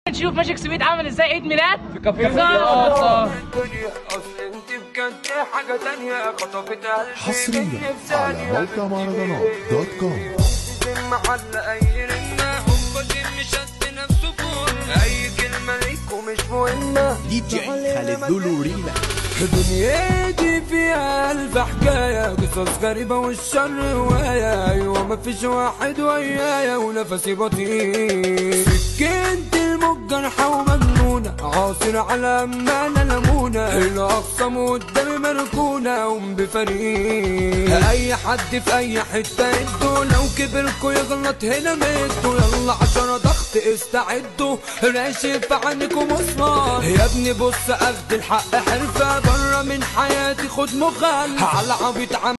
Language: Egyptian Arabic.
نشوف ماجيك سويت عامل ازاي عيد ميلاد في كافيه بالظبط. الدنيا اصل انت بجد حاجه تانية خطفتها قلبي حصريا في على ثانية. موقع مهرجانات دوت كوم محل اي رنة هوبا جيم شد نفسه فوق اي كلمة ليكوا مش مهمة دي جي خالد لولو ريما دنيتي فيها ألف حكاية قصص غريبة والشر هواية أيوة مفيش واحد ويايا ونفسي بطيء سكنت الموج جرحة ومجنونة عاصر على أمانة لمونة الأقسام قدامي مركونة قوم بفريق أي حد في أي حتة يدوا لو كبركوا يغلط هنا مدوا يلا عشرة ضغط استعدوا راشف عنكم مصمار يا ابني بص اخد الحق حرفة برا من حياتي خد مخالفة على عبيط عم